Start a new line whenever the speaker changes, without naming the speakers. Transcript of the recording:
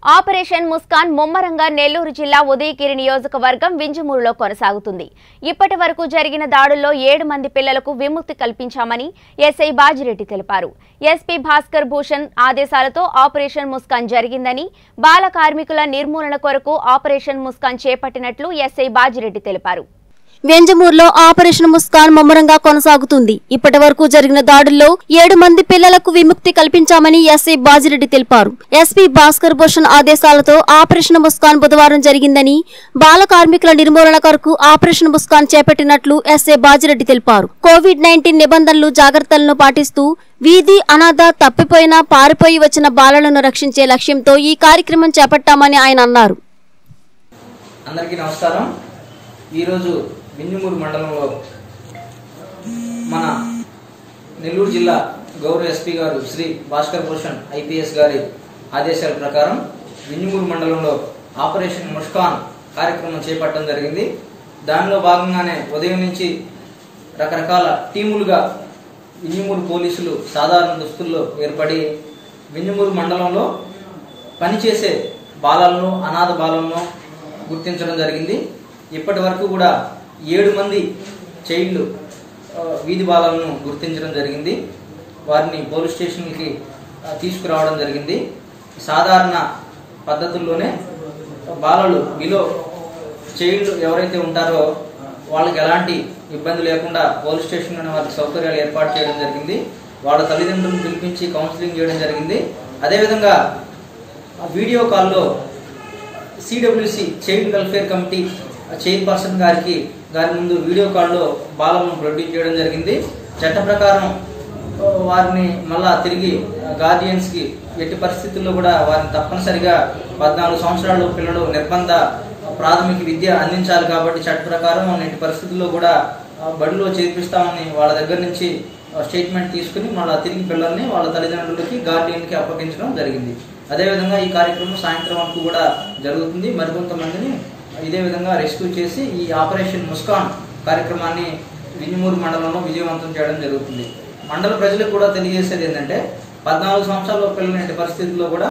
operation Muskan ముమ్మరంగా నెల్లూరు జిల్లా ఉదయగిరి నియోజకవర్గం వింజమూరులో కొనసాగుతుంది ఇప్పటి వరకు జరిగిన దాడుల్లో ఏడు మంది పిల్లలకు విముక్తి కల్పించామని ఎస్ఐ బాజిరెడ్డి తెలిపారు ఎస్పీ భాస్కర్ భూషణ్ ఆదేశాలతో ఆపరేషన్ ముస్కాన్ జరిగిందని బాల కార్మికుల నిర్మూలన కొరకు ఆపరేషన్ ముస్కాన్ చేపట్టినట్లు ఎస్ఐ బాజిరెడ్డి తెలిపారు
వెంజమూరులో ఆపరేషన్ ముస్కాన్ ముమ్మరంగా కొనసాగుతుంది ఇప్పటి వరకు జరిగిన దాడుల్లో ఏడు మంది పిల్లలకు విముక్తి కల్పించామని ఎస్ఐ బాజిరెడ్డి తెలిపారు ఎస్పీ భాస్కర్ భూషణ్ ఆదేశాలతో ఆపరేషన్ ముస్కాన్ బుధవారం జరిగిందని బాల కార్మికుల నిర్మూలన కొరకు ఆపరేషన్ ముస్కాన్ చేపట్టినట్లు ఎస్ఐ బాజిరెడ్డి తెలిపారు కోవిడ్ నైన్టీన్ నిబంధనలు జాగ్రత్తలను పాటిస్తూ వీధి అనాథ తప్పిపోయిన పారిపోయి వచ్చిన బాలలను రక్షించే లక్ష్యంతో ఈ కార్యక్రమం చేపట్టామని ఆయన అన్నారు
అందరికీ నమస్కారం ఈరోజు వింజమూరు మండలంలో మన నెల్లూరు జిల్లా గౌరవ ఎస్పీ గారు శ్రీ భాస్కర్ భూషణ్ ఐపీఎస్ గారి ఆదేశాల ప్రకారం వింజమూరు మండలంలో ఆపరేషన్ ముష్కాన్ కార్యక్రమం చేపట్టడం జరిగింది దానిలో భాగంగానే ఉదయం నుంచి రకరకాల టీములుగా వింజమూరు పోలీసులు సాధారణ దుస్తుల్లో ఏర్పడి వింజమూరు మండలంలో పనిచేసే బాలలను అనాథ బాలలను గుర్తించడం జరిగింది ఇప్పటి వరకు కూడా ఏడు మంది చైల్డ్ ఆ, వీధి బాలలను గుర్తించడం జరిగింది వారిని పోలీస్ స్టేషన్కి ఆ, తీసుకురావడం జరిగింది సాధారణ పద్ధతుల్లోనే బాలలు బిలో చైల్డ్ ఎవరైతే ఉంటారో వాళ్ళకి ఎలాంటి ఇబ్బంది లేకుండా పోలీస్ స్టేషన్లోనే వారికి సౌకర్యాలు ఏర్పాటు చేయడం జరిగింది వాళ్ళ తల్లిదండ్రులను పిలిపించి కౌన్సిలింగ్ చేయడం జరిగింది అదేవిధంగా ఆ వీడియో కాల్లో CWC child welfare committee chairperson గారికి గారి ముందు వీడియో కాల్లో బాలను ప్రొడ్యూస్ చేయడం జరిగింది చట్ట ప్రకారం ఆ, వారిని మళ్ళా తిరిగి గార్డియన్స్ కి ఎట్టి పరిస్థితుల్లో కూడా వారిని తప్పనిసరిగా పద్నాలుగు సంవత్సరాలు పిల్లలు నిర్బంధ ప్రాథమిక విద్య అందించాలి కాబట్టి చట్ట ప్రకారం ఎట్టి పరిస్థితుల్లో కూడా ఆ, బడిలో చేర్పిస్తామని వాళ్ళ దగ్గర నుంచి స్టేట్మెంట్ తీసుకుని మళ్ళీ తిరిగి పిల్లల్ని వాళ్ళ తల్లిదండ్రులకి గార్డియన్కి అప్పగించడం జరిగింది అదేవిధంగా ఈ కార్యక్రమం సాయంత్రం వరకు కూడా జరుగుతుంది మరికొంతమందిని ఇదే విధంగా రెస్క్యూ చేసి ఈ ఆపరేషన్ ముస్కాన్ కార్యక్రమాన్ని వింజమూరు మండలంలో విజయవంతం చేయడం జరుగుతుంది మండల ప్రజలకు కూడా తెలియజేసేది ఏంటంటే పద్నాలుగు సంవత్సరాల పిల్లలు పరిస్థితుల్లో కూడా